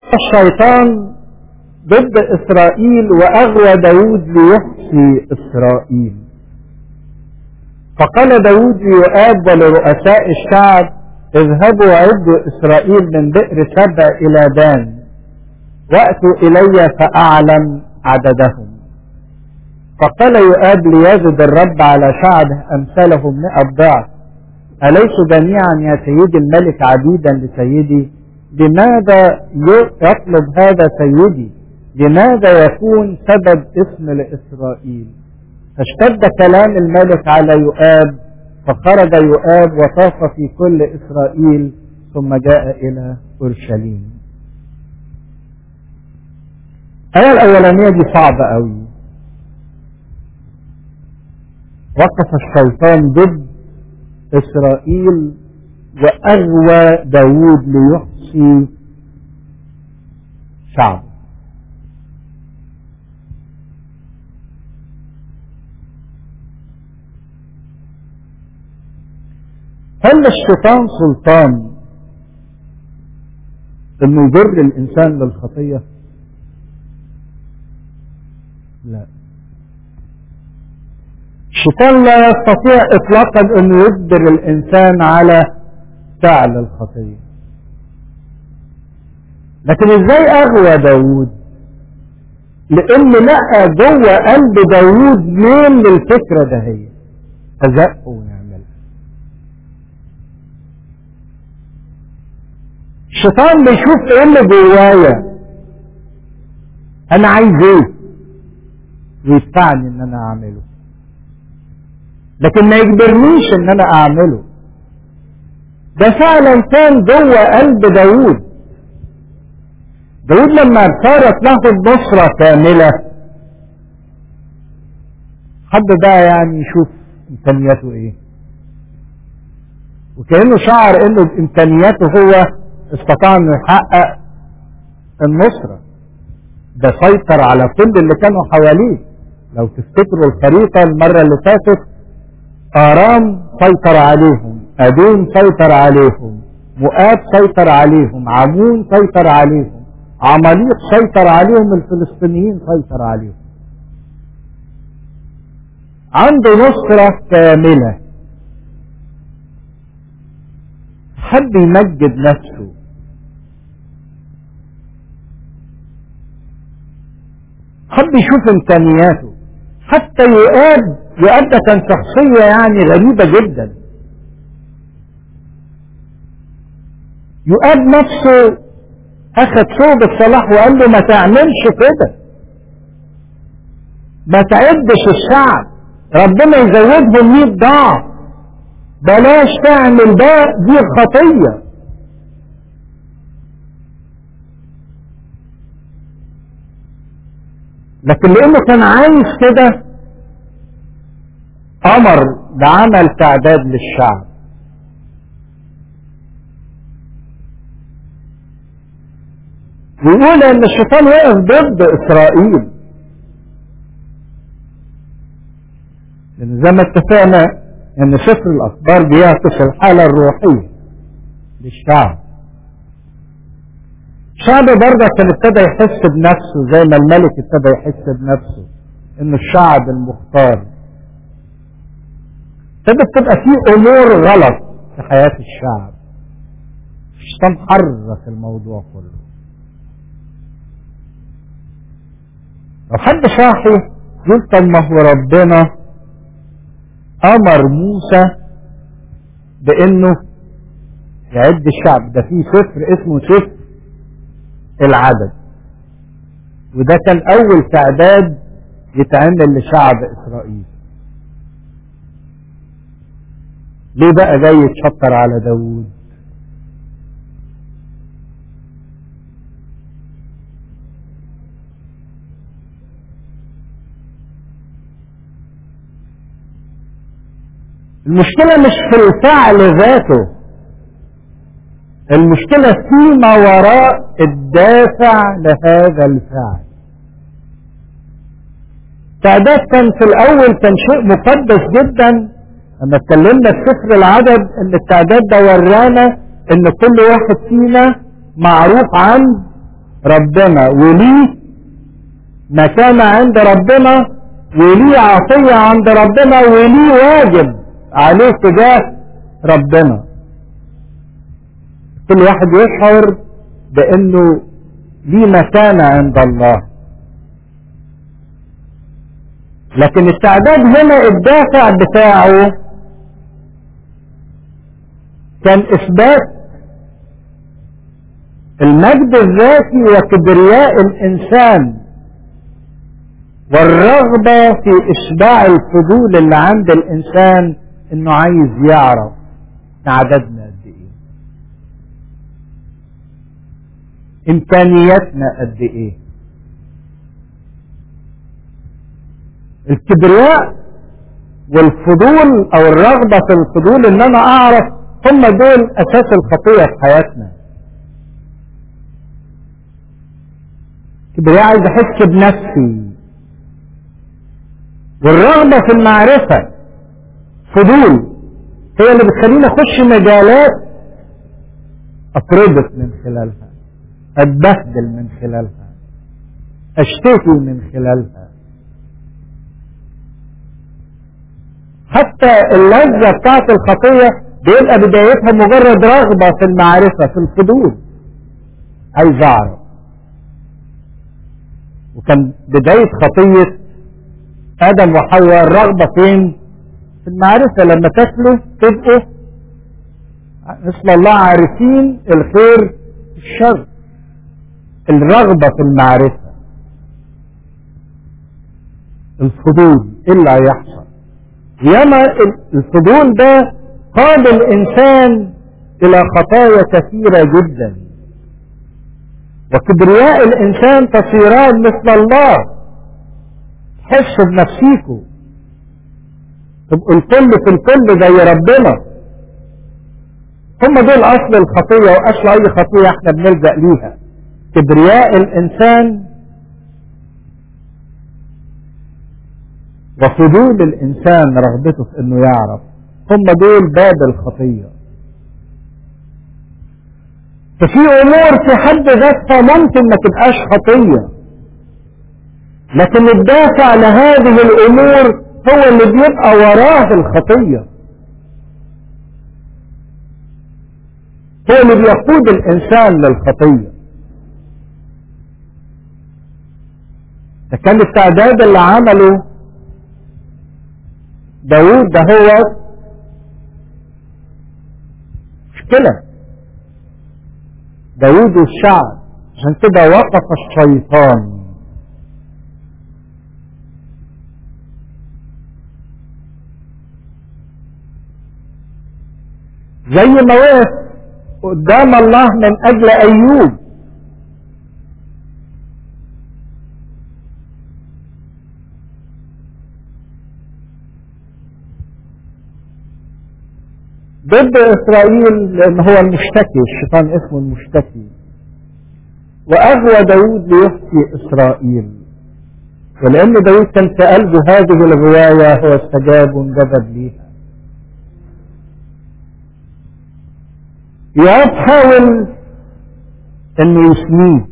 الشيطان ضد إسرائيل وأغوى داود ليحصي إسرائيل فقال داود ليؤاب ولرؤساء الشعب اذهبوا وعدوا إسرائيل من بئر سبع إلى دان وأتوا إلي فأعلم عددهم فقال يؤاب ليجد الرب على شعبه أمثالهم مئة ضعف أليس جميعا يا سيدي الملك عبيدا لسيدي لماذا يطلب هذا سيدي لماذا يكون سبب اسم لإسرائيل فاشتد كلام الملك على يؤاب فخرج يؤاب وطاف في كل إسرائيل ثم جاء إلى أورشليم الآية الأولانية دي صعبة قوي وقف الشيطان ضد إسرائيل وأغوى داود ليحصي شعب هل الشيطان سلطان انه يجر الانسان للخطيه لا الشيطان لا يستطيع اطلاقا انه يجبر الانسان على فعل الخطيه لكن ازاي اغوى داود لان لقى جوه قلب داود ميل للفكره ده هي فزقه ونعملها الشيطان بيشوف ايه اللي جوايا انا عايز ايه ويدفعني ان انا اعمله لكن ما يجبرنيش ان انا اعمله ده فعلا كان جوه قلب داود داود لما صارت له النصرة كاملة حد بقى يعني يشوف امكانياته ايه وكأنه شعر انه بامكانياته هو استطاع انه يحقق النصرة ده سيطر على كل اللي كانوا حواليه لو تفتكروا الخريطة المرة اللي فاتت آرام سيطر عليهم أدون سيطر عليهم مؤاب سيطر عليهم عمون سيطر عليهم عماليق سيطر عليهم الفلسطينيين سيطر عليهم عنده نصرة كاملة حب يمجد نفسه حب يشوف امكانياته حتى يؤاب يؤاب ده كان شخصية يعني غريبة جدا يؤاب نفسه اخذ ثوب الصلاح وقال له ما تعملش كده ما تعدش الشعب ربنا يزودهم 100 ضعف بلاش تعمل ده دي خطيه لكن لانه كان عايز كده امر بعمل تعداد للشعب بيقول ان الشيطان وقف ضد اسرائيل لان زي ما اتفقنا ان سفر الاخبار بيعكس الحاله الروحيه للشعب الشعب برضه كان ابتدى يحس بنفسه زي ما الملك ابتدى يحس بنفسه انه الشعب المختار ابتدت تبقى في امور غلط في حياه الشعب الشيطان حرك الموضوع كله لو حد صاحي يقول طب ما هو ربنا امر موسى بانه يعد الشعب ده في سفر اسمه سفر العدد وده كان اول تعداد يتعمل لشعب اسرائيل ليه بقى جاي يتشطر على داوود المشكلة مش في الفعل ذاته المشكلة فيما وراء الدافع لهذا الفعل تعداد كان في الأول كان شيء مقدس جدا لما اتكلمنا في سفر العدد ان التعداد ده ورانا ان كل واحد فينا معروف عن ربنا وليه مكانة عند ربنا وليه عطية عند ربنا وليه واجب عليه تجاه ربنا كل واحد يشعر بانه ليه مكانة عند الله لكن التعداد هنا الدافع بتاعه كان اثبات المجد الذاتي وكبرياء الانسان والرغبة في اشباع الفضول اللي عند الانسان انه عايز يعرف عددنا قد ايه امكانياتنا قد ايه الكبرياء والفضول او الرغبة في الفضول ان انا اعرف هم دول اساس الخطية في حياتنا كبرياء عايز احس بنفسي والرغبة في المعرفة فضول هي اللي بتخليني اخش مجالات اتربط من خلالها اتبهدل من خلالها اشتكي من خلالها حتى اللذة بتاعت الخطية بيبقى بدايتها مجرد رغبة في المعرفة في الفضول عايز اعرف وكان بداية خطية ادم وحواء الرغبة فين في المعرفة لما تاكلوا تبقوا مثل الله عارفين الخير الشر الرغبة في المعرفة الفضول ايه اللي هيحصل ياما الفضول ده قاد الانسان الى خطايا كثيرة جدا وكبرياء الانسان تصيران مثل الله حسوا بنفسيكم تبقوا الكل في الكل زي ربنا هم دول اصل الخطية واصل اي خطية احنا بنلجأ ليها كبرياء الانسان وفضول الانسان رغبته في انه يعرف هم دول باب الخطية ففي امور في حد ذاتها ممكن ما تبقاش خطية لكن الدافع لهذه الامور هو اللي بيبقى وراه الخطية هو اللي بيقود الانسان للخطية ده كان التعداد اللي عمله داود ده هو مشكلة داود والشعب عشان كده وقف الشيطان زي ما وقف قدام الله من اجل ايوب ضد اسرائيل لان هو المشتكي الشيطان اسمه المشتكي واغوى داود ليحكي اسرائيل ولان داود كان في قلبه هذه الغواية هو استجاب وانجذب ليها يحاول انه يسميه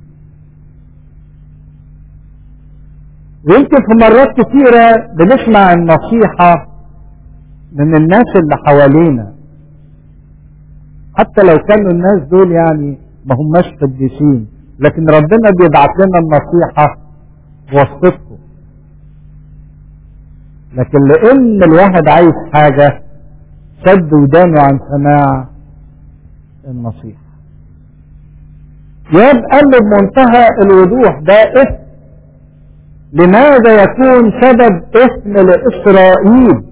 ويمكن في مرات كثيرة بنسمع النصيحة من الناس اللي حوالينا حتى لو كانوا الناس دول يعني ما هماش قديسين لكن ربنا بيبعت لنا النصيحة وسطكم لكن لان الواحد عايز حاجة سد ودانه عن سماع النصيحة يبقى له بمنتهى الوضوح ده اسم لماذا يكون سبب اسم لإسرائيل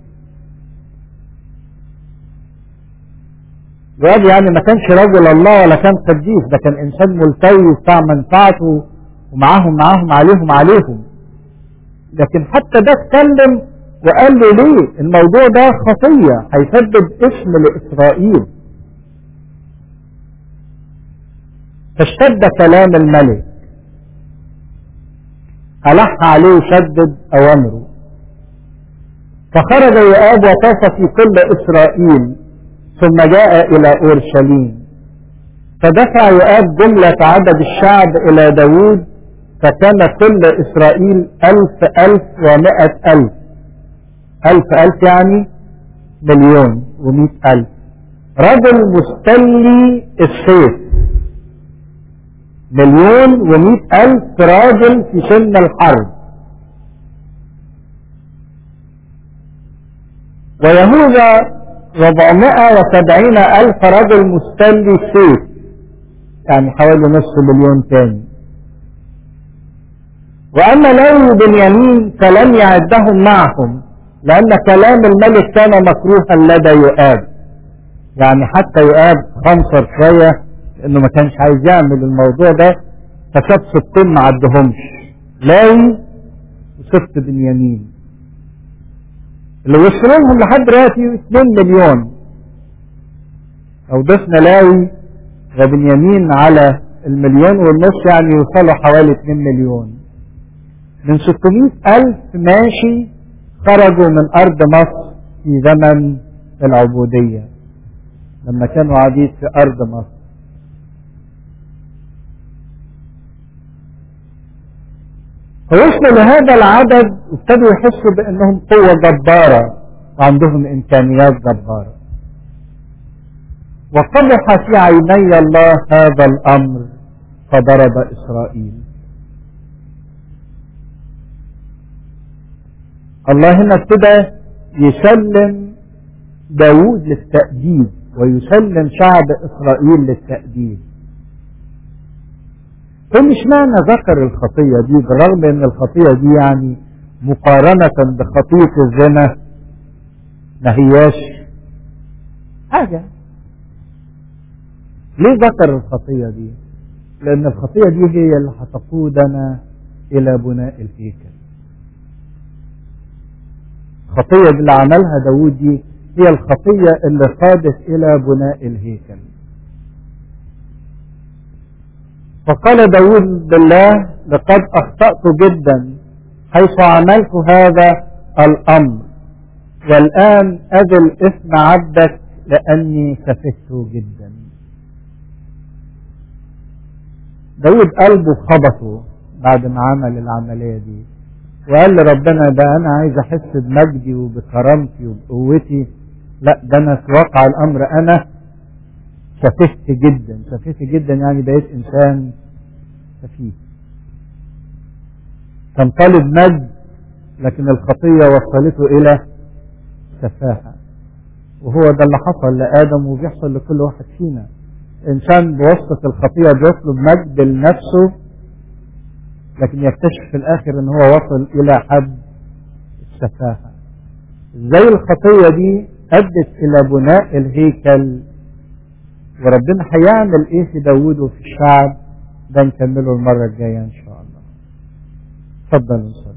جواب يعني ما كانش رجل الله ولا كان قديس ده كان انسان ملتوي وبتاع منفعته ومعاهم معاهم عليهم عليهم لكن حتى ده اتكلم وقال له ليه الموضوع ده خطية هيسبب اسم لإسرائيل فاشتد كلام الملك ألح عليه وشدد أوامره فخرج يؤاب وطاف في كل إسرائيل ثم جاء إلى أورشليم فدفع يؤاب جملة عدد الشعب إلى داود فكان كل إسرائيل ألف ألف ومائة ألف ألف ألف يعني مليون ومئة ألف رجل مستلي السيف مليون ومئة ألف راجل في سن الحرب ويهوذا ربعمائة وسبعين ألف رجل مستلي السيف يعني حوالي نصف مليون تاني وأما لوي بنيامين فلم يعدهم معهم لأن كلام الملك كان مكروها لدى يؤاب يعني حتى يؤاب خنصر شوية لأنه ما كانش عايز يعمل الموضوع ده فساب ستين ما عدهمش لاوي وست بنيامين اللي وصلوا لهم لحد دلوقتي 2 مليون لو ضفنا لاوي وبنيامين على المليون والنص يعني يوصلوا حوالي 2 مليون من 600 ألف ماشي خرجوا من أرض مصر في زمن العبودية لما كانوا عبيد في أرض مصر فوصلوا لهذا العدد ابتدوا يحسوا بأنهم قوة جبارة وعندهم إمكانيات جبارة وقبح في عيني الله هذا الأمر فضرب إسرائيل الله هنا ابتدى يسلم داود للتأديب ويسلم شعب إسرائيل للتأديب ثم اشمعنى ذكر الخطية دي بالرغم ان الخطية دي يعني مقارنة بخطية الزنا ما هياش حاجة ليه ذكر الخطية دي لان الخطية دي هي اللي هتقودنا الى بناء الهيكل الخطية اللي عملها داود دي هي الخطية اللي قادت الى بناء الهيكل فقال داود بالله لقد أخطأت جدا حيث عملت هذا الأمر والآن أذل إثم عبدك لأني سفهت جدا داود قلبه خبطه بعد ما عمل العملية دي وقال لربنا ده أنا عايز أحس بمجدي وبكرامتي وبقوتي لا ده أنا في واقع الأمر أنا سفهت جدا سفهت جدا يعني بقيت انسان سفيه كان طالب مجد لكن الخطية وصلته الى سفاهة وهو ده اللي حصل لآدم وبيحصل لكل واحد فينا إنسان بواسطة الخطية بيطلب مجد لنفسه لكن يكتشف في الآخر إن هو وصل إلى حد السفاهة زي الخطية دي أدت إلى بناء الهيكل وربنا هيعمل ايه في داوود وفي الشعب ده نكمله المرة الجاية ان شاء الله اتفضل نصلي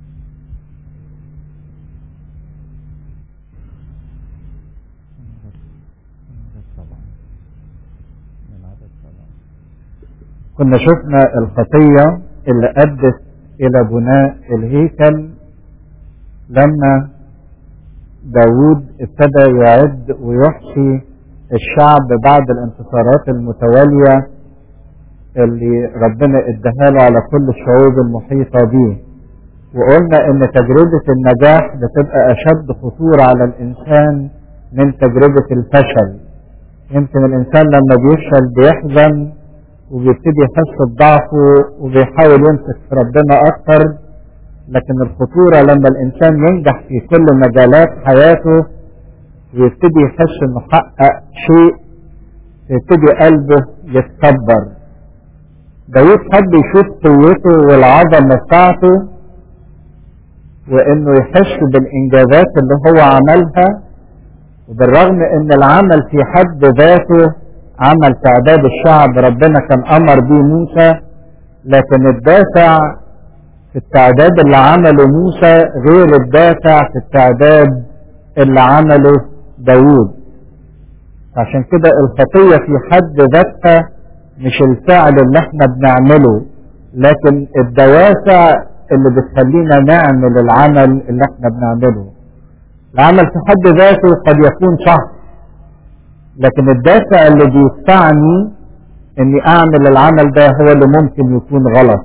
كنا شفنا الخطية اللي أدت إلى بناء الهيكل لما داود ابتدى يعد ويحصي الشعب بعد الانتصارات المتوالية اللي ربنا اداها له على كل الشعوب المحيطة به وقلنا ان تجربة النجاح بتبقى اشد خطورة على الانسان من تجربة الفشل يمكن الانسان لما بيفشل بيحزن وبيبتدي يحس بضعفه وبيحاول يمسك في ربنا اكتر لكن الخطورة لما الانسان ينجح في كل مجالات حياته ويبتدي يحس انه حقق شيء يبتدي قلبه يتكبر داود حب يشوف قوته والعظمة بتاعته وانه يحس بالانجازات اللي هو عملها وبالرغم ان العمل في حد ذاته عمل تعداد الشعب ربنا كان امر بيه موسى لكن الدافع في التعداد اللي عمله موسى غير الدافع في التعداد اللي عمله داوود عشان كده الخطية في حد ذاتها مش الفعل اللي احنا بنعمله لكن الدوافع اللي بتخلينا نعمل العمل اللي احنا بنعمله العمل في حد ذاته قد يكون صح لكن الدافع اللي بيدفعني اني اعمل العمل ده هو اللي ممكن يكون غلط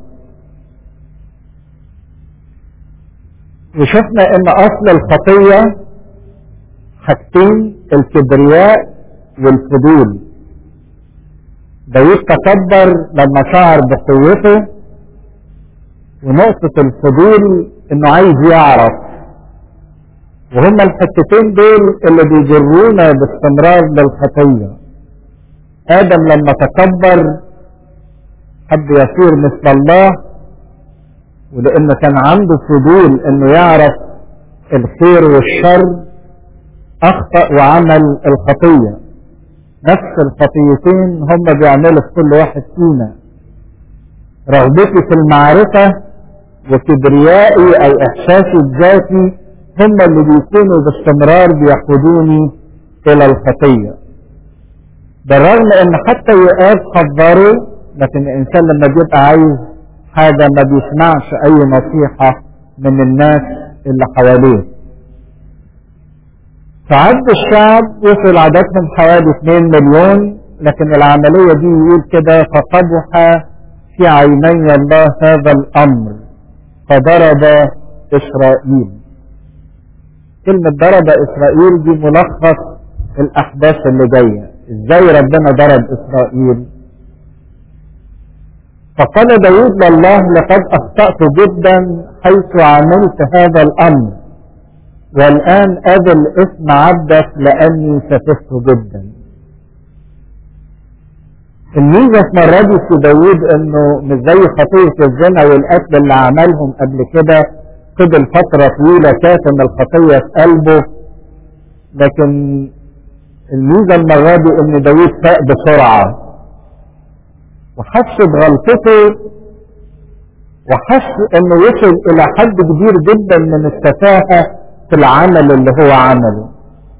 وشفنا ان اصل الخطية حاجتين الكبرياء والفضول داود تكبر لما شعر بقوته ونقطة الفضول انه عايز يعرف وهما الحتتين دول اللي بيجرونا باستمرار للخطية ادم لما تكبر حب يصير مثل الله ولانه كان عنده فضول انه يعرف الخير والشر اخطأ وعمل الخطية نفس الخطيتين هم بيعملوا في كل واحد فينا رغبتي في المعرفة وكبريائي او احساسي الذاتي هم اللي بيكونوا باستمرار بيقودوني الى الخطية بالرغم ان حتى يقاف حذروا لكن الانسان لما بيبقى عايز حاجة ما بيسمعش اي نصيحة من الناس اللي حواليه فعد الشعب وصل عددهم حوالي 2 مليون لكن العملية دي يقول كده فقبح في عيني الله هذا الامر فضرب اسرائيل كلمة ضرب اسرائيل دي ملخص الاحداث اللي جاية ازاي ربنا ضرب اسرائيل فقال داود لله لقد اخطأت جدا حيث عملت هذا الامر والان اذل اسم عبدك لاني سفهت جدا الميزة في مرة دي في داود انه مش زي خطية الزنا والقتل اللي عملهم قبل كده فضل فترة طويلة كاتم الخطية في قلبه لكن الميزة المرة دي ان داود فاق بسرعة وحس بغلطته وحس انه وصل الى حد كبير جدا من السفاهة في العمل اللي هو عمله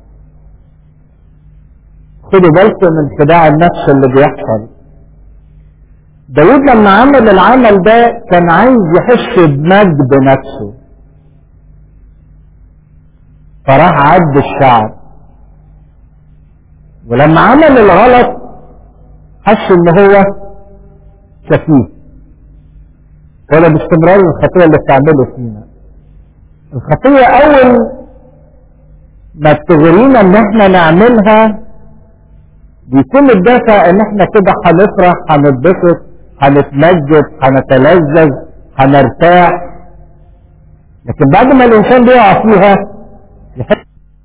خدوا بالكم من خداع النفس اللي بيحصل داود لما عمل العمل ده كان عايز يحس بمجد نفسه فراح عد الشعب ولما عمل الغلط حس ان هو سفيه ولا باستمرار الخطية اللي بتعمله فينا الخطية اول ما بتغرينا ان احنا نعملها بيكون الدافع ان احنا كده هنفرح هنتبسط هنتمجد هنتلذذ هنرتاح لكن بعد ما الانسان بيقع فيها يحس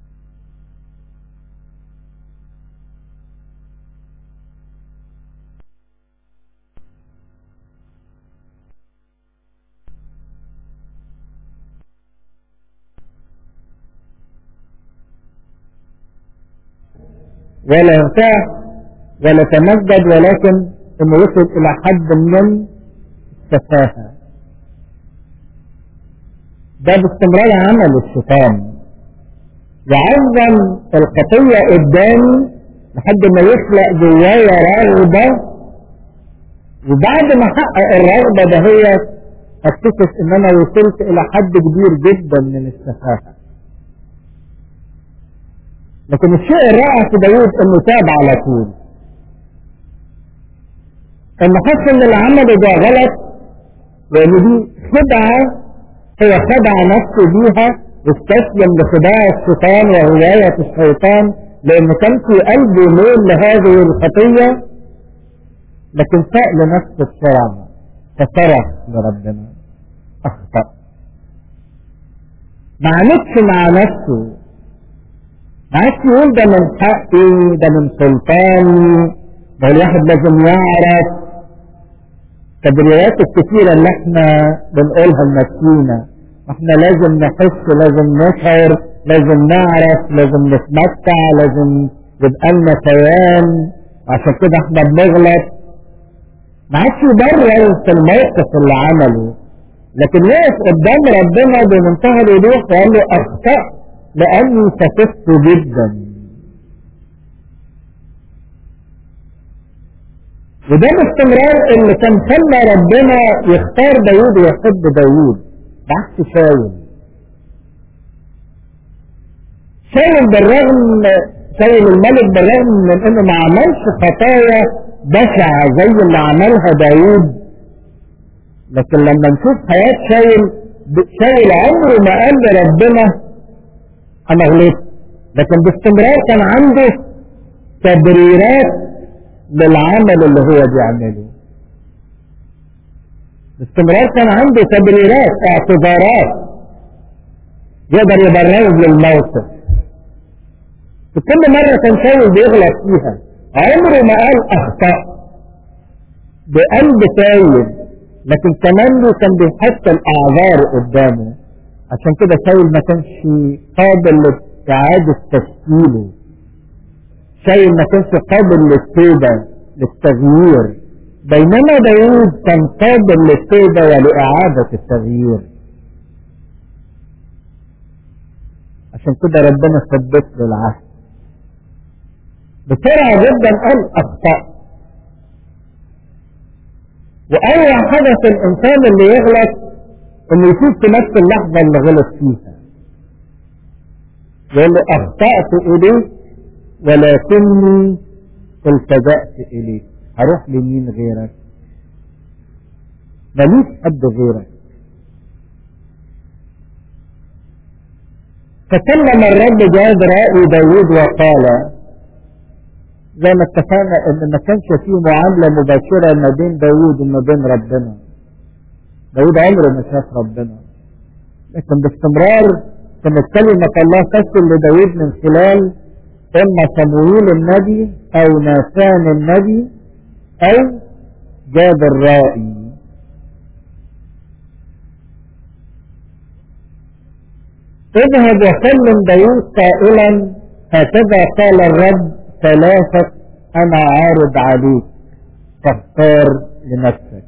ولا يرتاح ولا تمجد ولكن انه وصل الى حد من السفاهة ده باستمرار عمل الشيطان يعظم الخطية قدامي لحد ما يخلق جوايا رغبة وبعد ما احقق الرغبة دهيت اكتشف ان انا وصلت الى حد كبير جدا من السفاهة لكن الشيء الرائع في داوود انه تاب على طول انه حس ان العمل ده غلط لان دي خدعة هو خدع نفسه بيها واستسلم لخداع الشيطان وهواية الشيطان لانه كان في قلبه ميل لهذه الخطية لكن فاق لنفسه بسرعة فصرخ لربنا اخطأ ما عانتش مع نفسه عايز يقول ده من حقي ده من سلطاني ده الواحد لازم يعرف التبريرات الكتيرة اللي احنا بنقولها لنفسينا احنا لازم نحس لازم نشعر لازم نعرف لازم نتمتع لازم يبقى لنا كيان عشان كده احنا بنغلط ما عادش يبرر في الموقف اللي عمله لكن وقف قدام ربنا بمنتهى الوضوح وقال له اخطأت لأني سكت جدا وده باستمرار اللي كان خلى ربنا يختار داوود ويحب داوود بعكس شاول شاول بالرغم شاول الملك بالرغم من انه ما عملش خطايا بشعة زي اللي عملها داوود لكن لما نشوف حياة شاول شاول عمره ما قال لربنا انا غلطت لكن باستمرار كان عنده تبريرات للعمل اللي هو بيعمله باستمرار كان عنده تبريرات اعتذارات يقدر يبرر للموقف في كل مرة كان شاول بيغلط فيها عمره ما قال اخطأ بقلب تايب لكن كمان كان بيحط الاعذار قدامه عشان كده شاول ما كانش قابل لاعادة تشكيله شاول ما كانش قابل للتوبة للتغيير بينما داوود كان قابل للتوبة ولإعادة التغيير عشان كده ربنا ثبت له العهد بسرعة جدا قال أخطأ وأول حاجة في الإنسان اللي يغلط إنه يشوف في نفس اللحظة اللي غلط فيها يقول له أخطأت إليك ولكني التجأت إليك هروح لمين غيرك ماليش حد غيرك فكلم الرب جاد رأي داود وقال زي ما اتفقنا ان ما كانش فيه معاملة مباشرة ما بين داود وما بين ربنا داود عمره ما شاف ربنا لكن باستمرار كانت كلمة الله تصل لداود من خلال اما صمويل النبي او ناسان النبي او جاد الرائي اذهب وكلم داود قائلا هكذا قال الرب ثلاثة أنا عارض عليك فاختار لنفسك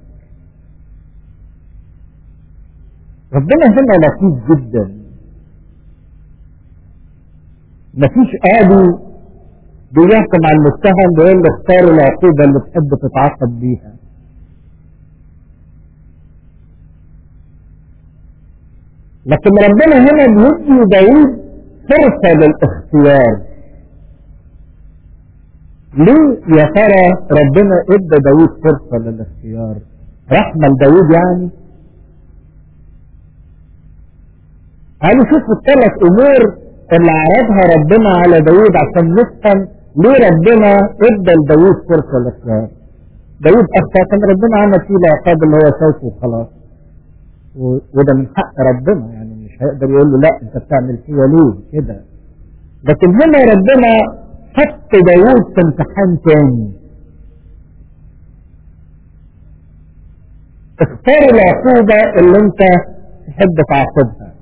ربنا هنا لطيف جدا مفيش قاضي بيحكم على المتهم بيقول له اختار العقوبة اللي تحب تتعاقب بيها لكن ربنا هنا بيدي داوود فرصة للاختيار ليه يا ترى ربنا ادى داوود فرصة للاختيار رحمة لداوود يعني قالوا شوفوا الثلاث امور اللي عرضها ربنا على داوود عشان نفهم ليه ربنا ادى لداوود فرصة للاختيار داوود اخطأ كان ربنا عمل فيه العقاب اللي هو شايفه وخلاص وده من حق ربنا يعني مش هيقدر يقول له لا انت بتعمل فيا ليه كده لكن هنا ربنا حط داوود في امتحان تاني اختار العقوبة اللي انت تحب تعاقبها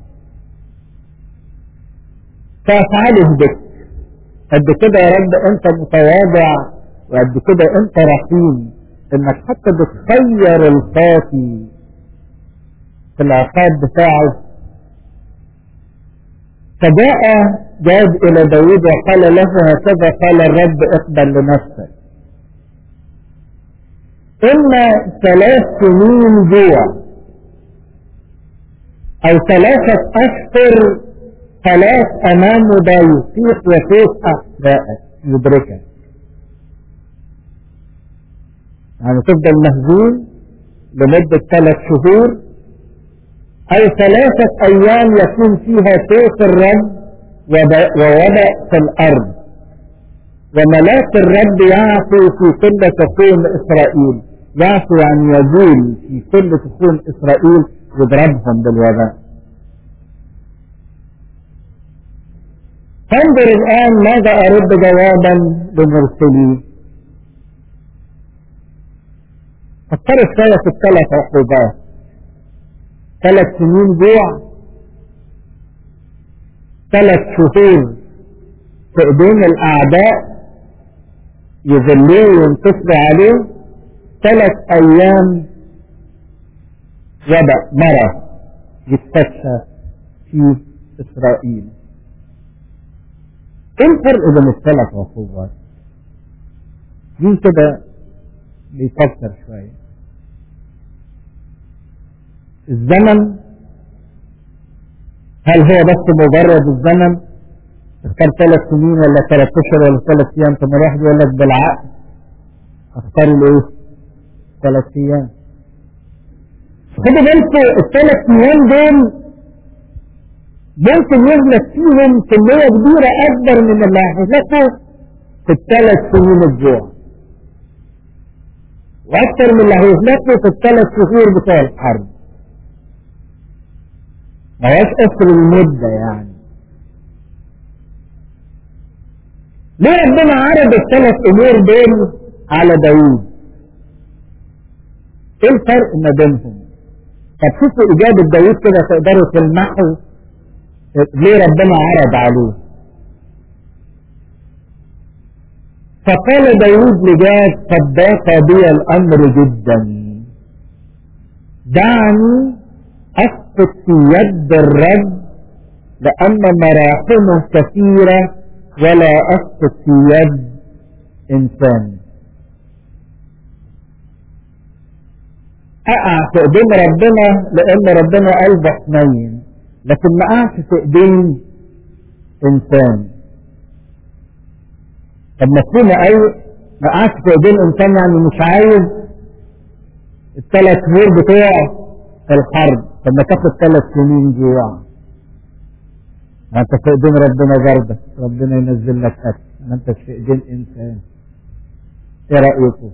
فافعله بك قد كده يا رب انت متواضع وقد كده انت رحيم انك حتى بتخير الخاطي في العقاب بتاعه فجاء جاد إلى داود وقال له هكذا قال الرب اقبل لنفسك إما ثلاث سنين جوع أو ثلاثة أشهر ثلاث أمامه ده يطيق وفوق أحدائك يدركك يعني تفضل مهزوم لمدة ثلاث شهور أو ثلاثة أيام يكون فيها سيف الرب ووضع في الأرض وملاك الرب يعفو في كل تكون إسرائيل يعفو يعني يزول في كل تكون إسرائيل يضربهم بالوباء فانظر الآن ماذا أرد جوابا لمرسلين فكروا شوية في الثلاث عقوبات ثلاث سنين جوع ثلاث شهور في ايدين الاعداء يذلوه وينتصروا عليه ثلاث ايام وباء مرض يستشفى في اسرائيل ايه الفرق بين الثلاث عقوبات مين كده بيفكر شويه الزمن هل هو بس مجرد الزمن اختار ثلاث سنين ولا ثلاث اشهر ولا ثلاث ايام ثم واحد يقول لك بالعقل اختار الايه ثلاث ايام خدوا بالكم الثلاث ايام دول ممكن يهلك فيهم كمية كبيرة أكبر من اللي هيهلكوا في الثلاث سنين الجوع وأكثر من اللي هيهلكوا في الثلاث شهور بتوع الحرب ما هياش قصر المدة يعني ليه ربنا عرض الثلاث أمور دول على داوود ايه الفرق ما بينهم طب شوفوا إجابة داوود كده تقدروا تلمحوا ليه ربنا عرض عليه فقال داود لجاد قد ضاق بي الامر جدا دعني اسقط في يد الرب لان مراحمه كثيرة ولا اسقط في يد انسان اقع في ايدين ربنا لان ربنا قلبه حنين لكن ما قعش في ايدين انسان طب مفهوم اي ما قعش في ايدين انسان يعني مش عايز الثلاث شهور بتوع الحرب طب ما تاخد ثلاث سنين جوع ما انت في ايدين ربنا برضه ربنا ينزل لك اكل ما انت في ايدين انسان ايه رايكم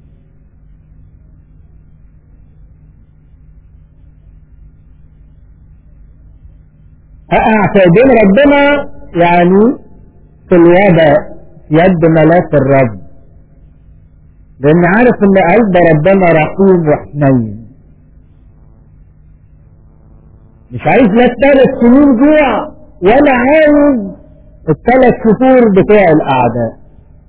أقع في ايدين ربنا يعني في الوضع يد ملاك الرب لأن عارف إن قلب ربنا رحيم وحنين مش عايز لا الثلاث سنين جوع ولا عايز الثلاث شهور بتوع الأعداء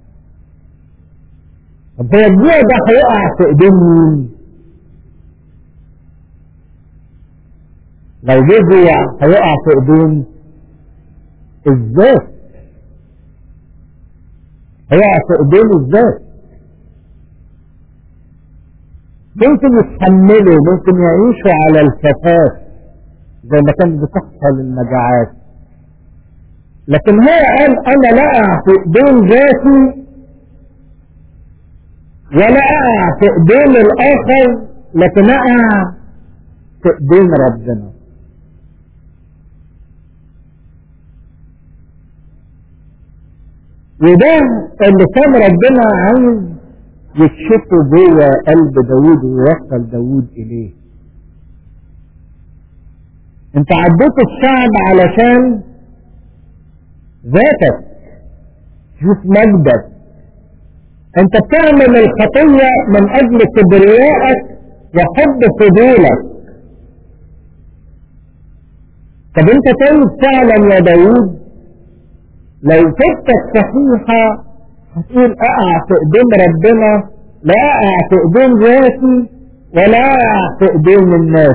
طب هو الجوع ده هيقع في ايدين مين؟ لو جه جوع هيقع في ايدين الذات هيقع في ايدين الذات ممكن يتحملوا ممكن يعيشوا على الكفاف زي ما كانت بتحصل المجاعات لكن هو قال انا لا اقع في ايدين ذاتي ولا اقع في ايدين الاخر لكن اقع في ايدين ربنا وده اللي كان ربنا عايز يكشفه جوه قلب داوود ويوصل داوود اليه انت عديت الشعب علشان ذاتك شوف مجدك انت بتعمل الخطية من اجل كبريائك وحب فضولك طب انت تايب فعلا يا داوود لو فكرك صحيحة هتقول اقع في ايدين ربنا لا اقع في ايدين ذاتي ولا اقع في ايدين الناس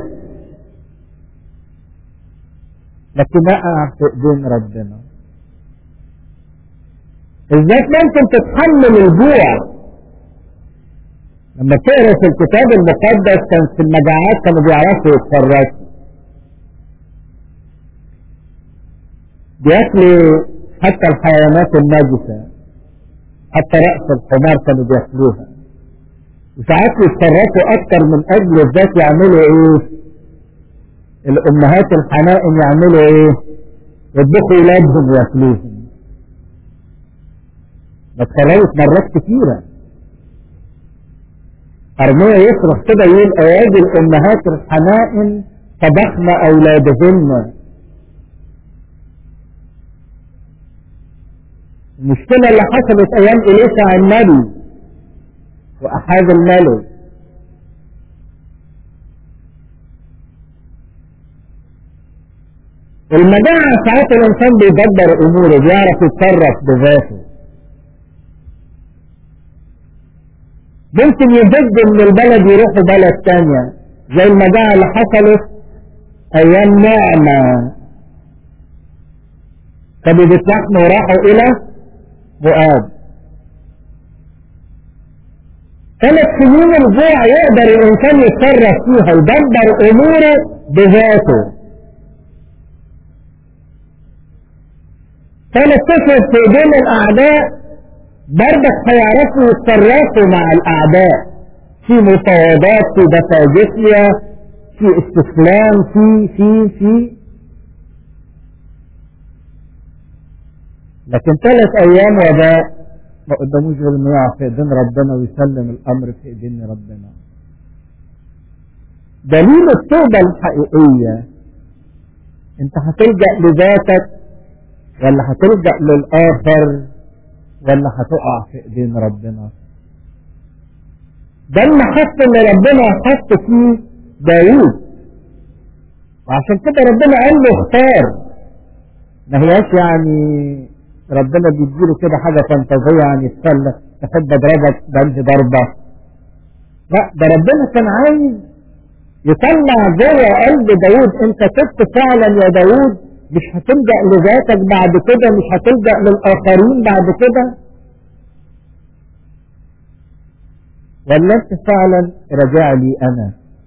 لكن اقع في ايدين ربنا ازاي ممكن تتحمل الجوع لما تقرا في الكتاب المقدس كان في المجاعات كانوا بيعرفوا يتصرفوا بياكلوا حتى الحيوانات النجسة حتى رأس الحمار كانوا بياكلوها وساعات يتصرفوا أكتر من أجل الذات يعملوا إيه؟ الأمهات الحنائن يعملوا إيه؟ يطبخوا أولادهم وياكلوهم بتخرجت مرات كتيرة أرمية يصرخ كده يقول أيادي الأمهات الحنائن طبخن أولادهن المشكلة اللي حصلت أيام إليسع النبي وأحاز الملك المجاعة ساعات الإنسان بيدبر أموره بيعرف يتصرف بذاته ممكن يضج من البلد يروح بلد تانية زي المجاعة اللي حصلت أيام نعمة كانوا بيتلحموا وراحوا إلى مؤاب ثلاث سنين الجوع يقدر الإنسان يتصرف فيها يدبر أموره بذاته ثلاث اشهر في ايدين الاعداء برضك هيعرفوا يتصرفوا مع الأعداء في مفاوضات في دفاجسية في استسلام في في في لكن ثلاث أيام وباء ما قداموش غير إنه يقع في إيدين ربنا ويسلم الأمر في إيدين ربنا دليل التوبة الحقيقية أنت هتلجأ لذاتك ولا هتلجأ للآخر ولا هتقع في إيدين ربنا ده المحط اللي ربنا حط فيه داوود وعشان كده ربنا قال له اختار ما هياش يعني ربنا بيديله كده حاجة فانتازية يعني يتسلى تحب اضربك بأنهي ضربة لا ده ربنا كان عايز يطلع جوه قلب داوود انت كنت فعلا يا داوود مش هتلجأ لذاتك بعد كده مش هتلجأ للآخرين بعد كده ولا انت فعلا رجع لي انا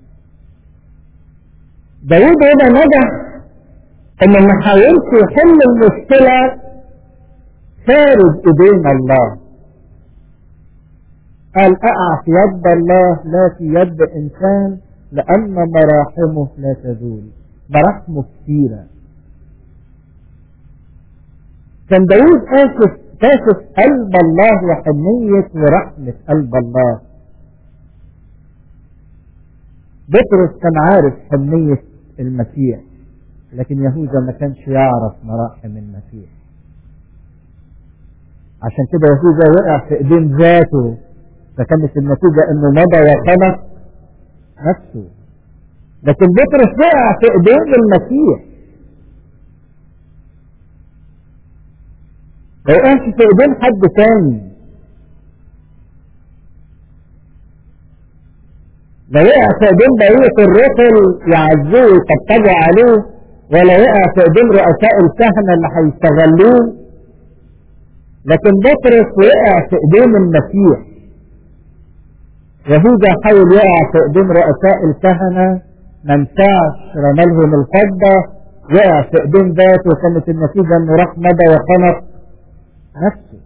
داود هنا نجح انه ما حاولش يحل المشكلة خارج ايدين الله قال اقع في يد الله لا في يد انسان لان مراحمه لا تزول مراحمه كثيرة كان داود اسف كاشف قلب الله وحنية ورحمة قلب الله بطرس كان عارف حنية المسيح لكن يهوذا ما كانش يعرف مراحم المسيح عشان كده يهوذا وقع في ايدين ذاته فكانت النتيجة انه مضى وخلق نفسه لكن بطرس وقع في ايدين المسيح ما وقعش في ايدين حد تاني لا وقع في ايدين بقية الرسل يعزوه ويطبطبوا عليه ولا وقع في ايدين رؤساء الكهنة اللي هيستغلوه لكن بطرس وقع في ايدين المسيح يهوذا حاول يقع في ايدين رؤساء الكهنة ما نفعش رمالهم الفضة وقع في ايدين ذاته وكانت النتيجة انه راح مدى وخنق نفسه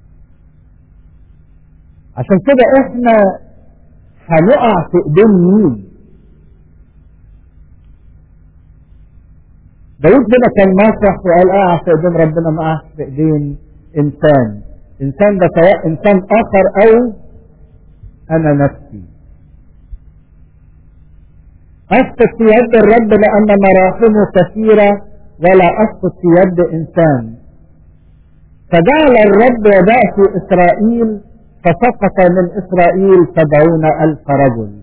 عشان كده احنا هنقع في ايدين مين داود كده كان مسرح وقال اقع في ايدين ربنا ما اقعش في ايدين انسان انسان ده سواء انسان اخر او انا نفسي اسقط في يد الرب لان مراحمه كثيرة ولا اسقط في يد انسان فجعل الرب يداه في اسرائيل فسقط من إسرائيل سبعون ألف رجل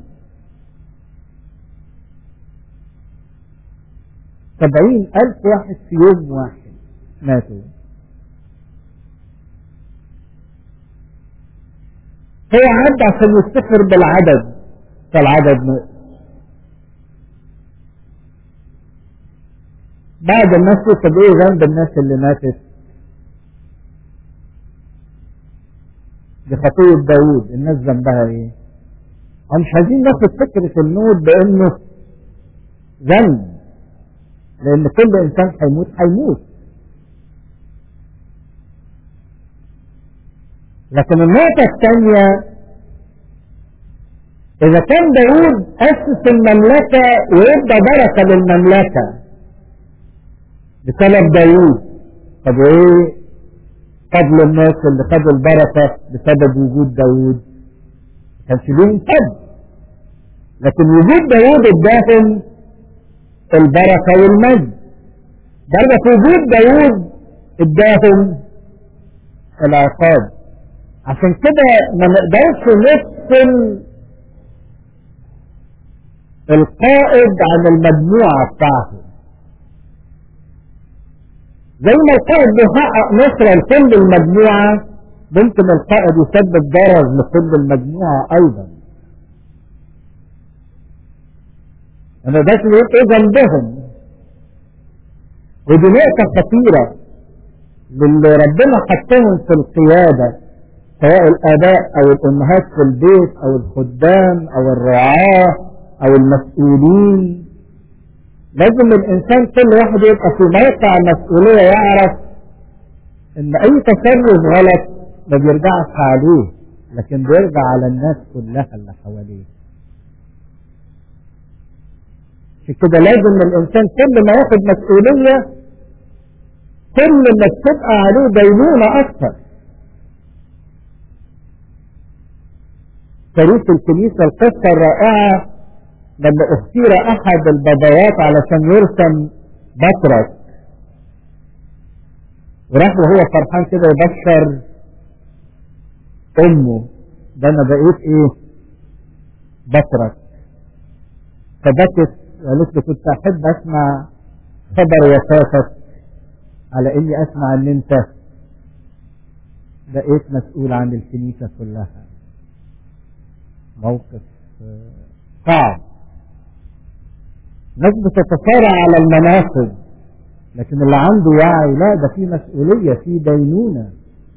سبعين ألف واحد في يوم واحد ماتوا هو عد عشان يفتخر بالعدد فالعدد مات بعد الناس طب ايه ذنب الناس اللي ماتت دي خطية داوود الناس ذنبها ايه مش عايزين ناخد فكرة الموت بانه ذنب لان كل انسان هيموت هيموت لكن النقطة الثانية إذا كان داود أسس المملكة ويبقى بركة للمملكة بسبب داود طب وإيه فضل الناس اللي خدوا البركة بسبب وجود داود ما كانش ليهم فضل لكن وجود داود اداهم البركة والمجد بركة وجود داود اداهم العقاب عشان كده ما نقدرش نفصل القائد عن المجموعة بتاعته زي ما القائد بيحقق نصرة لكل المجموعة ممكن القائد يسبب ضرر لكل المجموعة أيضا أنا ده يبقى إيه ذنبهم ودي نقطة خطيرة للي ربنا حطهم في القيادة سواء الآباء أو الأمهات في البيت أو الخدام أو الرعاة أو المسؤولين لازم الإنسان كل واحد يبقى في موقع مسؤولية يعرف إن أي تصرف غلط ما بيرجعش عليه لكن بيرجع على الناس كلها اللي حواليه عشان كده لازم الانسان كل ما ياخد مسؤوليه كل ما بتبقى عليه دينونه اكثر تاريخ الكنيسه القصه الرائعه لما اختير احد الباباوات علشان يرسم بطرس وراح وهو فرحان كده يبشر امه ده انا بقيت ايه بطرس فبكت وقالت له كنت احب اسمع خبر وفاتك على اني اسمع ان انت بقيت مسؤول عن الكنيسة كلها موقف صعب ناس بتتصارع على المناصب لكن اللي عنده وعي لا ده في مسؤولية في دينونة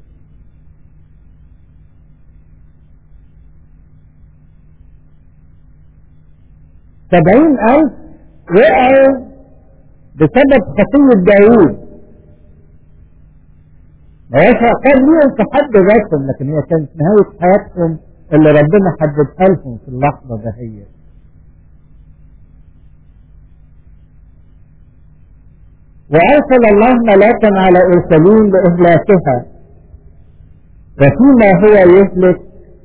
سبعين ألف وقعوا بسبب خطية داوود ما هوش عقاب ليهم في حد ذاتهم لكن هي كانت نهاية حياتهم اللي ربنا حددها لهم في اللحظة دهيت وأرسل الله ملاكا على أورشليم لإهلاكها وفيما هو يهلك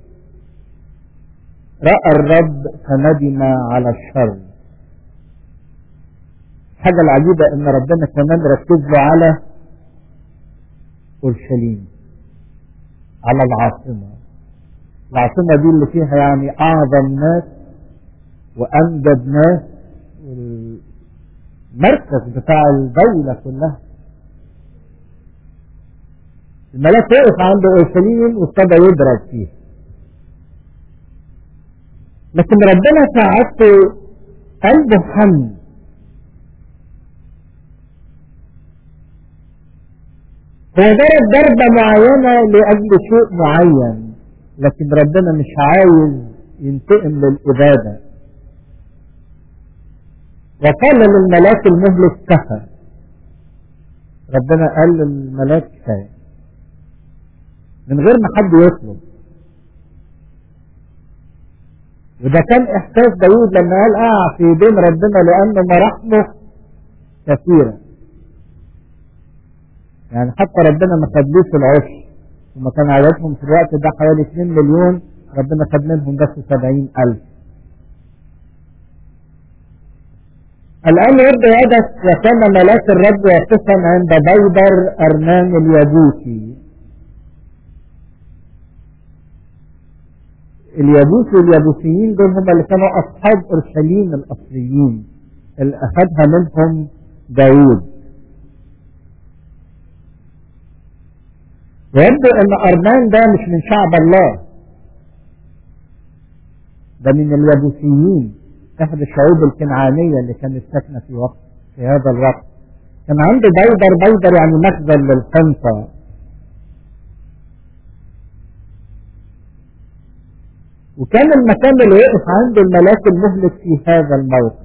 رأى الرب فندم على الشر الحاجة العجيبة ان ربنا كمان ركز له على اورشليم على العاصمة العاصمة دي اللي فيها يعني اعظم ناس وامجد ناس المركز بتاع الدولة كلها الملاك وقف عند اورشليم وابتدى يضرب فيها لكن ربنا ساعدته قلبه حن هو ضرب ضربة معينة لأجل شيء معين لكن ربنا مش عايز ينتقم للإبادة وقال للملاك المهلك كفى ربنا قال للملاك كفاية من غير ما حد يطلب وده كان احساس داوود لما قال اقع في يدين ربنا لان مراحمه كثيرة يعني حتى ربنا ما خدلوش العشر وما كان عددهم في الوقت ده حوالي 2 مليون ربنا خد منهم بس 70 ألف الآن يرد يدك وكان ملاك الرب واقفا عند بيدر أرنان اليابوسي اليابوس واليابوسيين دول هم اللي كانوا أصحاب أورشليم الأصليين اللي أخذها منهم داوود ويبدو أن أرمان ده مش من شعب الله ده من اليابوسيين أحد الشعوب الكنعانية اللي كانت ساكنة في وقت في هذا الوقت كان عنده بيدر بيدر يعني مخزن للحنطة وكان المكان اللي وقف عنده الملاك المهلك في هذا الموقف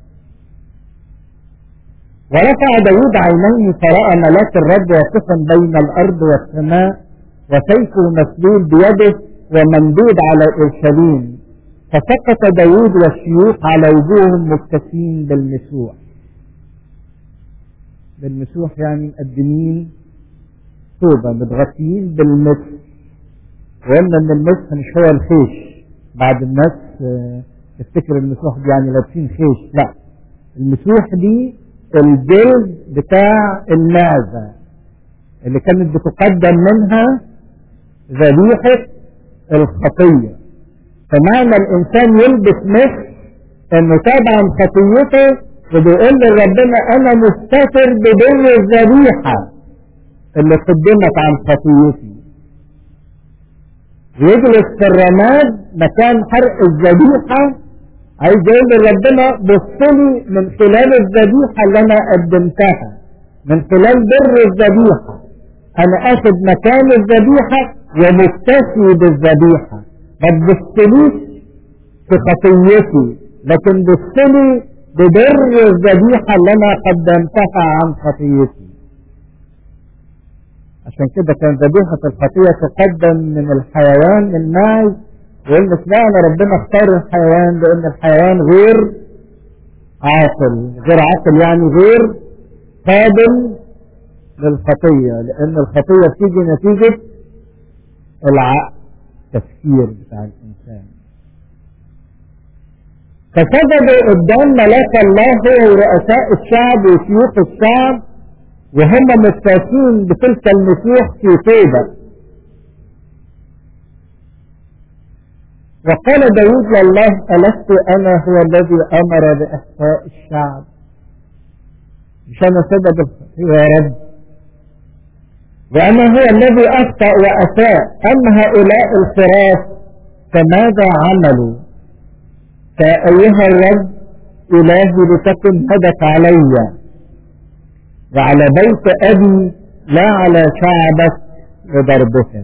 ورفع داود عينيه فرأى ملاك الرب واقفا بين الأرض والسماء وسيفه مسلول بيده وممدود على أورشليم فسقط داود والشيوخ على وجوههم مكتسين بالمسوح بالمسوح يعني مقدمين توبة متغطيين بالمسح وقلنا ان المسح مش هو الخيش بعد الناس تفتكر المسوح دي يعني لابسين خيش لا المسوح دي الجلد بتاع المعزة اللي كانت بتقدم منها ذبيحة الخطية فمعنى الإنسان يلبس مسح إنه تاب عن خطيته وبيقول لربنا أنا مستتر بدون الذبيحة اللي قدمت عن خطيتي ويجلس في الرماد مكان حرق الذبيحة عايز يقول لربنا بصلي من خلال الذبيحة اللي أنا قدمتها من خلال بر الذبيحة أنا آخد مكان الذبيحة ومكتفي بالذبيحة ما تبصليش في خطيتي لكن بصلي ببر الذبيحة اللي أنا قدمتها عن خطيتي عشان عشان كده كان ذبيحة الخطية تقدم من الحيوان الماعز ويقول لك لا أنا ربنا اختار الحيوان لأن الحيوان غير عاقل غير عاقل يعني غير قابل للخطية لأن الخطية بتيجي نتيجة العقل التفكير بتاع الإنسان فسجدوا قدام ملاك الله هو ورؤساء الشعب وشيوخ الشعب وهم مستاسين بتلك النسوح في توبة وقال داود لله ألست أنا هو الذي أمر بإحصاء الشعب مش أنا سبب يا رب وأنا هو الذي أخطأ وأساء أما هؤلاء الفراس فماذا عملوا فأيها الرب إلهي لتكن هدك علي وعلى بيت أبي لا على شعبك وضربهم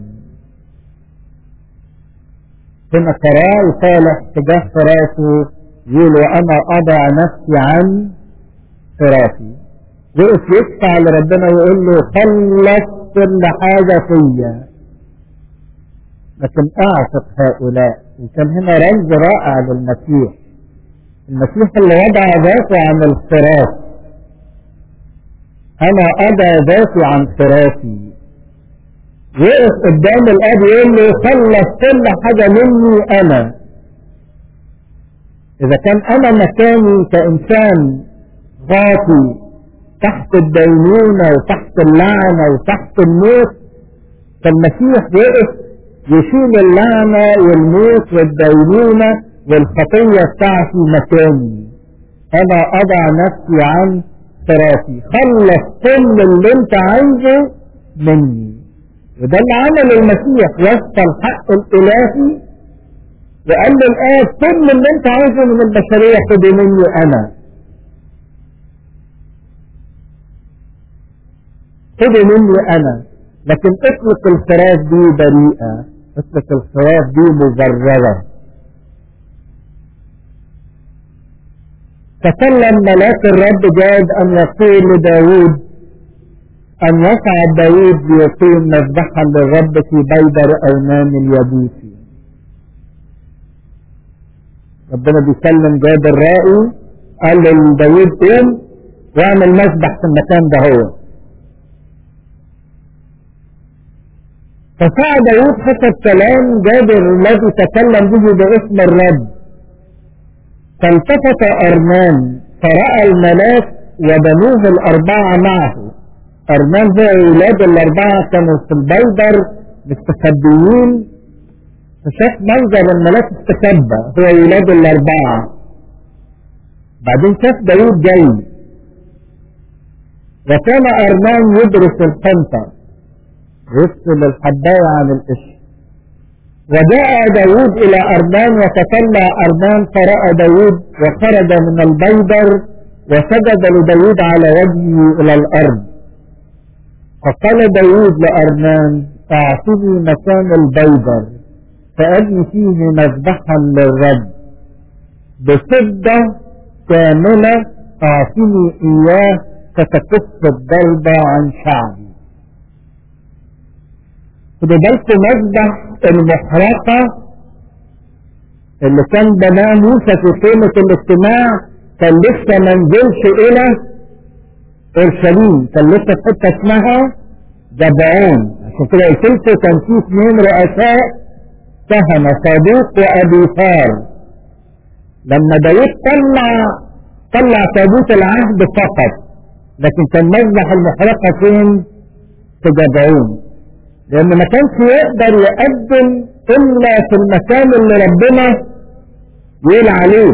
هنا قراء صالح تجاه فراسه يقول وأنا أضع نفسي عن فراسي وقف يدفع لربنا ويقول له خلص كل حاجة فيا لكن أعتق هؤلاء وكان هنا رمز رائع للمسيح المسيح اللي وضع ذاته عن الفراس أنا أضع ذاتي عن فراسي وقف قدام الأب يقول له خلص كل حاجة مني أنا إذا كان أنا مكاني كإنسان غاطي تحت الدينونة وتحت اللعنة وتحت الموت فالمسيح وقف يشيل اللعنة والموت والدينونة والخطية بتاعتي مكاني أنا أضع نفسي عن فراسي خلص كل اللي أنت عايزه مني وده اللي عمله المسيح وسط الحق الإلهي وقال للآب كل اللي أنت عايزه من البشرية خده مني أنا خده مني أنا لكن اطلق الفراش دي بريئة اطلق الفراش دي مجررة تكلم ملاك الرب جاد أن يقول لداود أن يصعد داود ليقيم مذبحا للرب في بيدر أيمان اليبوسي ربنا بيكلم جاد الرائي قال لداود قوم واعمل مذبح في المكان ده هو فسعى داود حسب كلام جابر الذي تكلم به باسم الرب فالتفت أرمان فرأى الملاك وبنوه الأربعة معه أرمان هو أولاد الأربعة كانوا في البيدر مستخبيين فشاف منظر الملاك استخبى هو أولاد الأربعة بعدين شاف داود جاي وكان أرمان يدرس الخنطة يفصل الحباية عن القشر وجاء داود إلى أرمان وتطلع أرمان فرأى داود وخرج من البيدر وسجد لداود على وجهه إلى الأرض فقال داود لأرمان أعطني مكان البيدر فأبني فيه مذبحا للرب بفضة كاملة أعطني إياه فتكف الضربة عن شعبي خدوا بالكم مذبح المحرقة اللي كان بناه موسى في قيمة الاجتماع كان لسه ما نزلش إلى أورشليم كان لسه في حتة اسمها جبعون عشان كده قلت لكم كان في اثنين رؤساء كهنة صادوق وأبيثار لما داوود طلع طلع تابوت العهد فقط لكن كان مذبح المحرقة فين؟ في جبعون لأن ما كانش يقدر يقدم إلا في المكان اللي ربنا يقول عليه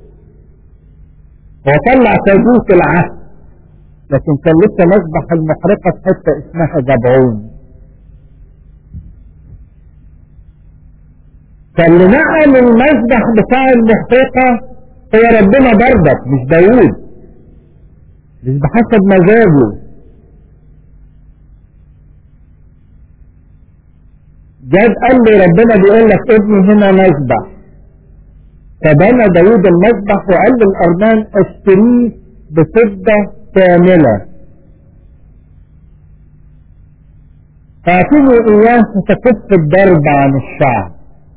هو طلع تابوت العهد لكن كان لسه مذبح المحرقة في حتة اسمها جبعون فاللي نقل المذبح بتاع المحرقة هو ربنا برضك مش داوود مش بحسب مزاجه جاد قال لي ربنا بيقول لك ابني هنا مذبح فبنى داود المذبح وقال للأرمان اشتريه بفضة كاملة اعطني اياه فتكف الضرب عن الشعب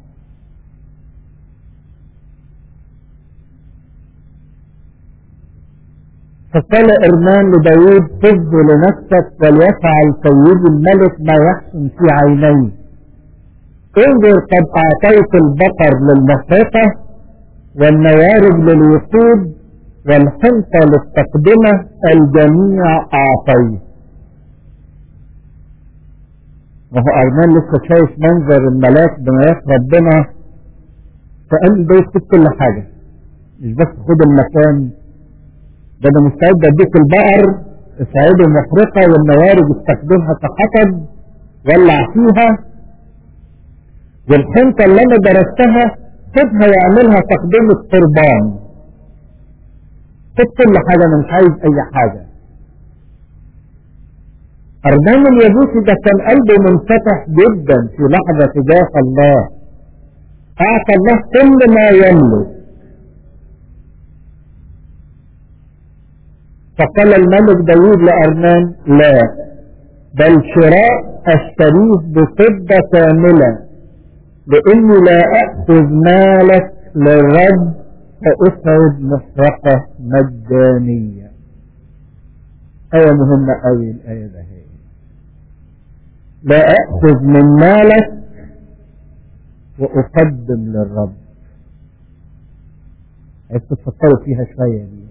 فقال ارمان لداود خذ لنفسك وليفعل سيدي الملك ما يحسن في عينيه انظر قد اعطيت البقر للمخيطة والنوارج للوقود والحنطة للتقدمة الجميع اعطيت وهو ارمان لسه شايف منظر الملاك بملاك ربنا فقال لي ده يكتب كل حاجة مش بس خد المكان ده انا مستعد اديك البقر اسعاده محرقة والنوارج استخدمها كحطب ولع فيها والحنطة اللي انا درستها خدها واعملها تقديم قربان خد كل حاجة انا مش عايز اي حاجة أردان اليبوسي ده كان قلبه منفتح جدا في لحظة تجاه الله أعطى الله كل ما يملك فقال الملك داوود لأرمان لا بل شراء أشتريه بفضة كاملة لإني لا أخذ مالك للرب فأسعد محرقة مجانية آية مهمة أوي الآية ده هي لا أخذ من مالك وأقدم للرب عايز تفكروا فيها شوية دي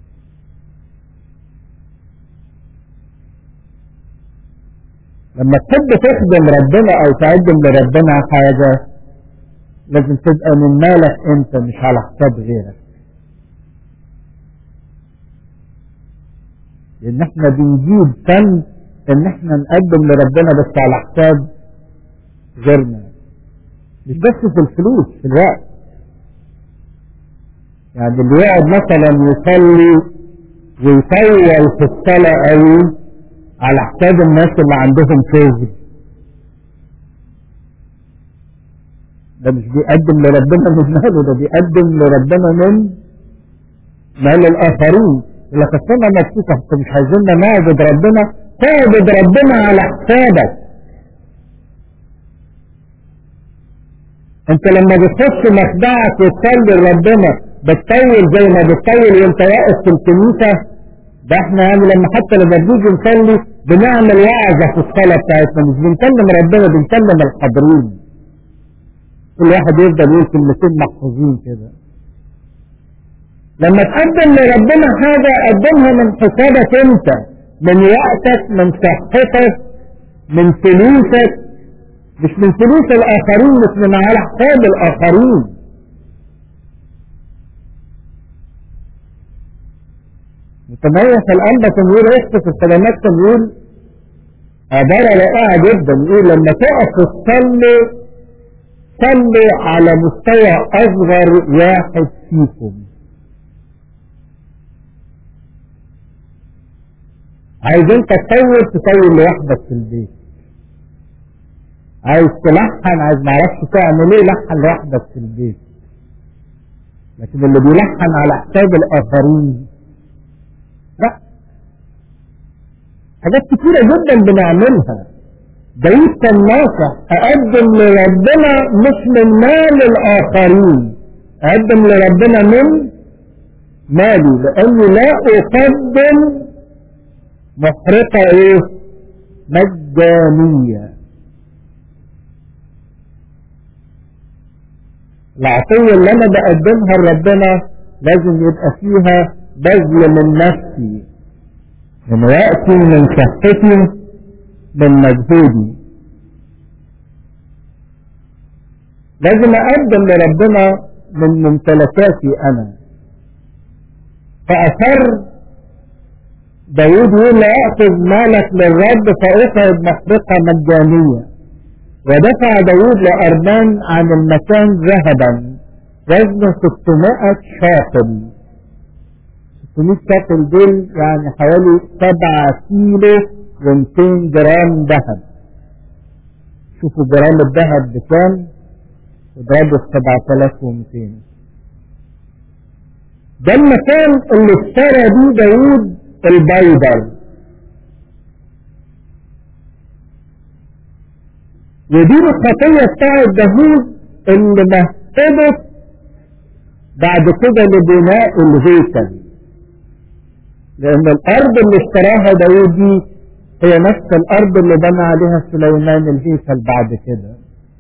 لما تحب تخدم ربنا او تقدم لربنا حاجة لازم تبقى من مالك انت مش على حساب غيرك لان احنا بنجيب فن ان احنا نقدم لربنا بس على حساب غيرنا مش بس في الفلوس في الوقت يعني اللي يقعد مثلا يصلي ويطول في الصلاة قوي على حساب الناس اللي عندهم شغل ده مش بيقدم لربنا من ماله ده بيقدم لربنا من مال الآخرين لك انا مبسوط انت مش عايزيننا نعبد ربنا تعبد ربنا على حسابك انت لما بتخش مخدعك وتصلي لربنا بتطول زي ما بتطول وانت واقف في الكنيسه ده احنا يعني لما حتى لما بنيجي نصلي بنعمل وعظة في الصلاة بتاعتنا مش بنكلم ربنا بنكلم الحاضرين كل واحد يفضل يقول كلمتين محفوظين كده لما تقدم لربنا حاجة قدمها من حسابك انت من وقتك من صحتك من فلوسك مش من فلوس الاخرين مش من على حساب الاخرين متميز الأنبا كان يقول يخطف السلامات كان يقول عبارة رائعة جدا يقول لما تقف تصلي صلي على مستوى أصغر واحد فيكم عايز انت تطول تطول لوحدك في البيت عايز تلحن عايز معرفش تعمل ايه لحن لوحدك في البيت لكن اللي بيلحن على حساب الاخرين لا حاجات كتيرة جدا بنعملها دايد كان ناصح اقدم لربنا مش من مال الاخرين اقدم لربنا من مالي لاني لا اقدم محرقة ايه مجانية العطية اللي انا بقدمها لربنا لازم يبقى فيها بذل من نفسي من وقتي من صحتي من مجهودي لازم اقدم لربنا من ممتلكاتي انا فاثر داود يقول لا يأخذ مالك للرب فأخذ محرقة مجانية ودفع داود لأرمان عن المكان ذهبا وزنه 600 شاقل 600 شاقل دول يعني حوالي 7 كيلو و200 جرام ذهب شوفوا جرام الذهب بكام اضربه في 7200 ده المكان اللي اشترى بيه داود البيضر ودي الخطية بتاعت داوود اللي مهدت بعد كده لبناء الهيكل لأن الأرض اللي اشتراها داوود دي هي نفس الأرض اللي بنى عليها سليمان الهيكل بعد كده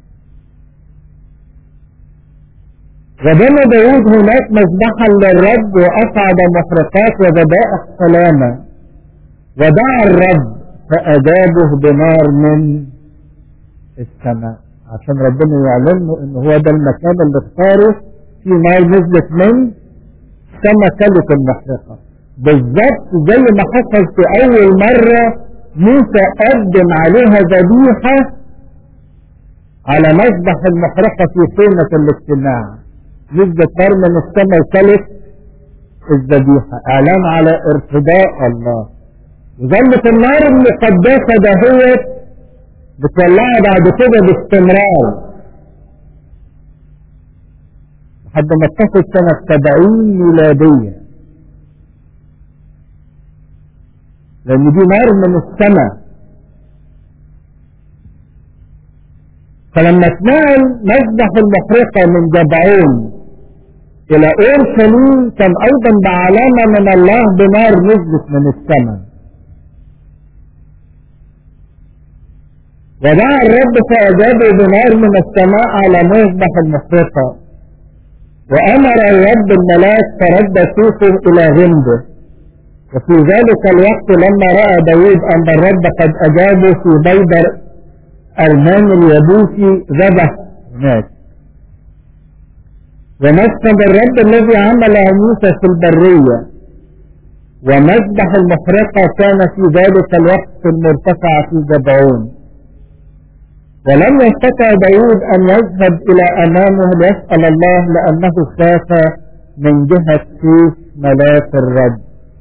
وبنى داود هناك مذبحا للرب وأصعد محرقات وذبائح سلامة ودعا الرب فأجابه بنار من السماء عشان ربنا يعلن له ان هو ده المكان اللي اختاره في نار نزلت من سما كلت المحرقة بالظبط زي ما حصل في أول مرة موسى قدم عليها ذبيحة على مذبح المحرقة في خيمة الاجتماع نزلت نار من السماء وكلت الذبيحة اعلان على ارتداء الله وظلت النار المقدسة دهيت بتولعها بعد كده باستمرار لحد ما اتخذ سنة 70 ميلادية لأن دي نار من السماء فلما اتنقل مذبح المحرقة من جبعون إلى أورشليم كان أيضا بعلامة من الله بنار نزلت من السماء ودعا الرب فأجابه بنار من السماء على مذبح المحرقة وأمر الرب الملاك فرد سوسه إلى غمده وفي ذلك الوقت لما رأى داود أن الرب قد أجابه في بيدر أرمان اليبوسي ذبح هناك ومسند الرب الذي عمله موسى في البرية ومذبح المحرقة كان في ذلك الوقت المرتفع في جبعون ولم يستطع داود أن يذهب إلى أمامه ليسأل الله لأنه خاف من جهة سيف ملاك الرب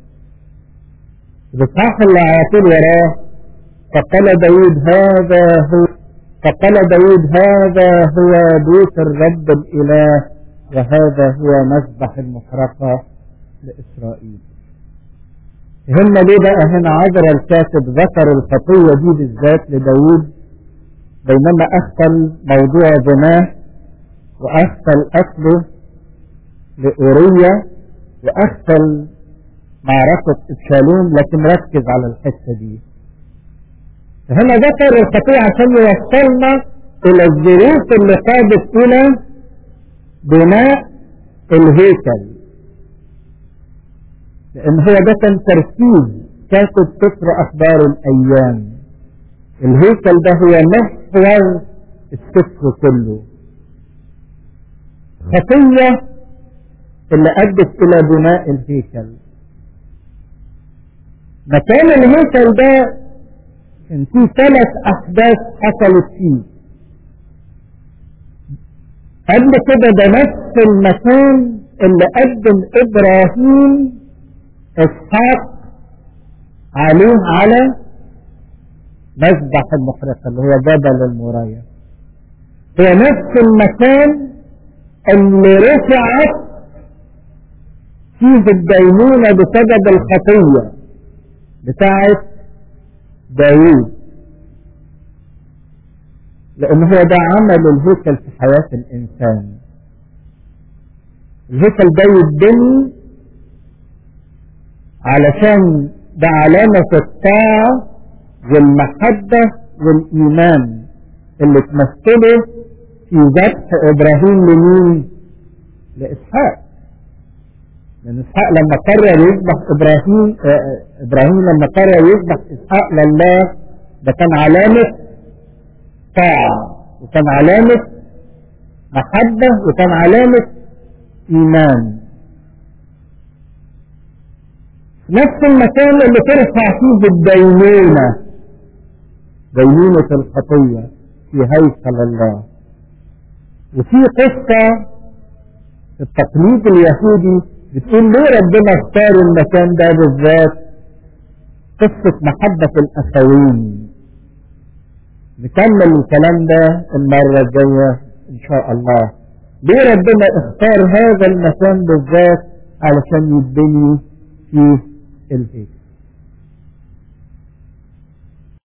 الإصحاح اللي على طول وراه فقال داود هذا هو فقال داود هذا هو بيت الرب الإله وهذا هو مذبح المحرقة لإسرائيل هنا ليه بقى هنا عذر الكاتب ذكر الخطية دي بالذات لداود بينما أخفل موضوع زناه وأخفل أكله لأورية وأخفل معركة إبشالوم لكن ركز على الحتة دي فهنا ذكر الخطية عشان يوصلنا إلى الظروف اللي قادت إلى بناء الهيكل لأن هو ده كان تركيز كاتب سفر أخبار الأيام الهيكل ده هو محور السفر كله خطية اللي أدت إلى بناء الهيكل مكان الهيكل ده كان فيه ثلاث أحداث حصلت فيه قبل كده ده نفس المكان اللي قدم إبراهيم إسحاق عليه على مذبح المحرقة اللي هو جبل المراية هو نفس المكان اللي رفعت فيه الدينونة بسبب الخطية بتاعت داوود لأن هو ده عمل الهيكل في حياة الإنسان الهيكل ده يتبني علشان ده علامة الطاعة والمحبة والإيمان اللي تمثله في ذبح إبراهيم لمين؟ لإسحاق لأن إسحاق لما قرر يذبح إبراهيم آه إبراهيم لما قرر يذبح إسحاق لله ده كان علامة طاعة وكان علامة محبة وكان علامة إيمان نفس المكان اللي ترفع فيه الدينونة دينونة الخطية في هيكل الله وفي قصة التقليد اليهودي بتقول ليه ربنا اختار المكان ده بالذات قصة محبة الأخوين نكمل الكلام ده المرة الجاية إن شاء الله ليه ربنا اختار هذا المكان بالذات علشان يتبني فيه الهيكل